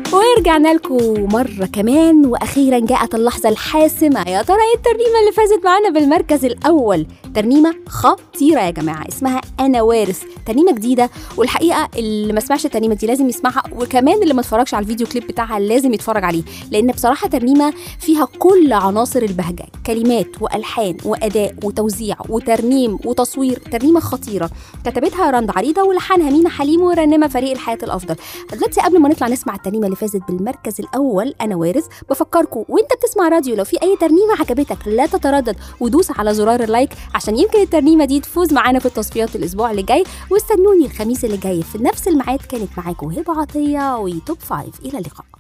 ورجعنا لكم مرة كمان وأخيرا جاءت اللحظة الحاسمة يا ترى إيه الترنيمة اللي فازت معانا بالمركز الأول ترنيمة خطيرة يا جماعة اسمها أنا وارث ترنيمة جديدة والحقيقة اللي ما سمعش الترنيمة دي لازم يسمعها وكمان اللي ما اتفرجش على الفيديو كليب بتاعها لازم يتفرج عليه لأن بصراحة ترنيمة فيها كل عناصر البهجة كلمات وألحان وأداء وتوزيع وترنيم وتصوير ترنيمة خطيرة كتبتها رند عريضة ولحنها مينا حليم ورنمها فريق الحياة الأفضل دلوقتي قبل ما نطلع نسمع الترنيمة اللي فازت بالمركز الأول أنا وارث بفكركم وأنت بتسمع راديو لو في أي ترنيمة عجبتك لا تتردد ودوس على زرار اللايك عشان يمكن الترنيمة دي تفوز معانا في التصفيات الأسبوع اللي جاي واستنوني الخميس اللي جاي في نفس الميعاد كانت معاكم هبة عطية وتوب فايف إلى اللقاء